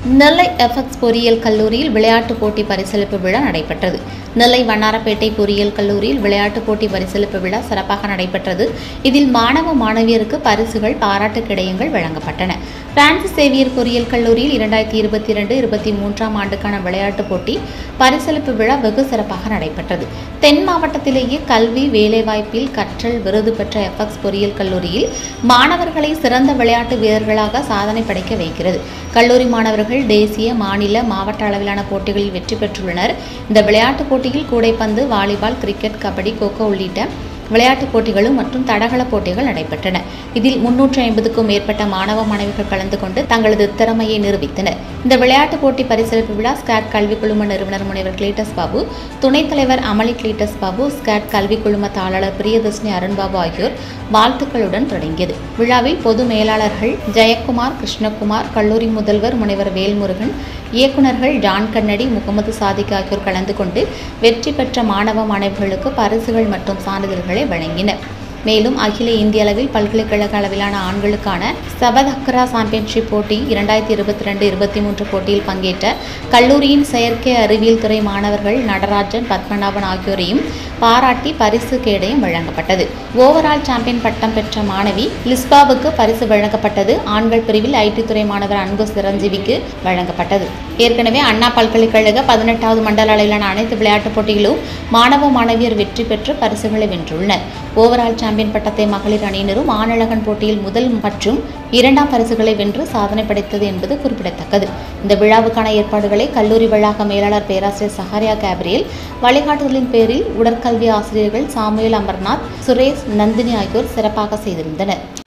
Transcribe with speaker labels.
Speaker 1: நெல்லை FX பொறியியல் கல்லூரியில் விளையாட்டுப் போட்டி பரிசளிப்பு விழா நடைபெற்றது நெல்லை வண்ணாரப்பேட்டை பொறியியல் கல்லூரியில் விளையாட்டுப் போட்டி பரிசளிப்பு விழா சிறப்பாக நடைபெற்றது இதில் மாணவ மாணவியருக்கு பரிசுகள் பாராட்டு கிடையங்கள் வழங்கப்பட்டன பிரான்சிஸ் சேவியர் பொறியியல் கல்லூரியில் இரண்டாயிரத்தி இருபத்தி இரண்டு இருபத்தி மூன்றாம் ஆண்டுக்கான விளையாட்டுப் போட்டி பரிசளிப்பு விழா வெகு சிறப்பாக நடைபெற்றது தென் மாவட்டத்திலேயே கல்வி வேலைவாய்ப்பில் கற்றல் விருது பெற்ற எஃப்எக்ஸ் பொறியியல் கல்லூரியில் மாணவர்களை சிறந்த விளையாட்டு வீரர்களாக சாதனை படைக்க வைக்கிறது கல்லூரி மாணவர்கள் தேசிய மாநில மாவட்ட அளவிலான போட்டிகளில் வெற்றி பெற்றுள்ளனர் இந்த விளையாட்டுப் போட்டியில் கூடைப்பந்து வாலிபால் கிரிக்கெட் கபடி கோகோ உள்ளிட்ட விளையாட்டுப் போட்டிகளும் மற்றும் தடகள போட்டிகள் நடைபெற்றன இதில் முன்னூற்றி ஐம்பதுக்கும் மேற்பட்ட மாணவ மாணவிகள் கலந்து கொண்டு தங்களது திறமையை நிரூபித்தனர் இந்த விளையாட்டுப் போட்டி பரிசளிப்பு விழா ஸ்காட் கல்விக் குழும நிறுவனர் முனைவர் கிளீட்டஸ் பாபு துணைத் தலைவர் அமளி கிளீட்டஸ் பாபு ஸ்காட் கல்விக் குழும தாளர் பிரியதர்ஷினி அருண்பாபு ஆகியோர் வாழ்த்துக்களுடன் தொடங்கியது விழாவில் பொது மேலாளர்கள் ஜெயக்குமார் கிருஷ்ணகுமார் கல்லூரி முதல்வர் முனைவர் வேல்முருகன் இயக்குநர்கள் ஜான் கண்ணடி முகமது சாதிக் ஆகியோர் கலந்து கொண்டு வெற்றி பெற்ற மாணவ மாணவிகளுக்கு பரிசுகள் மற்றும் சான்றிதழ்களை வழங்கினர் மேலும் அகில இந்திய அளவில் பல்கலைக்கழக அளவிலான ஆண்களுக்கான சபதக்கரா சாம்பியன்ஷிப் போட்டி இரண்டாயிரத்தி இருபத்தி ரெண்டு இருபத்தி மூன்று போட்டியில் பங்கேற்ற கல்லூரியின் செயற்கை அறிவியல் துறை மாணவர்கள் நடராஜன் பத்மநாபன் ஆகியோரையும் பாராட்டி பரிசு கேடயம் வழங்கப்பட்டது ஓவரால் சாம்பியன் பட்டம் பெற்ற மாணவி லிஸ்பாவுக்கு பரிசு வழங்கப்பட்டது ஆண்கள் பிரிவில் ஐடி துறை மாணவர் அன்பு சிரஞ்சீவிக்கு வழங்கப்பட்டது ஏற்கனவே அண்ணா பல்கலைக்கழக பதினெட்டாவது மண்டல அளவிலான அனைத்து விளையாட்டுப் போட்டிகளிலும் மாணவ மாணவியர் வெற்றி பெற்று பரிசுகளை வென்றுள்ளனர் ஓவரால் சாம்பியன் பட்டத்தை மகளிர் அணியினரும் ஆணழகன் போட்டியில் முதல் மற்றும் இரண்டாம் பரிசுகளை வென்று சாதனை படைத்தது என்பது குறிப்பிடத்தக்கது இந்த விழாவுக்கான ஏற்பாடுகளை கல்லூரி வளாக மேலாளர் பேராசிரியர் சஹாரியா கேப்ரியல் வழிகாட்டுதலின் பேரில் உடற்கல்வி ஆசிரியர்கள் சாமுவேல் அமர்நாத் சுரேஷ் நந்தினி ஆகியோர் சிறப்பாக செய்திருந்தனர்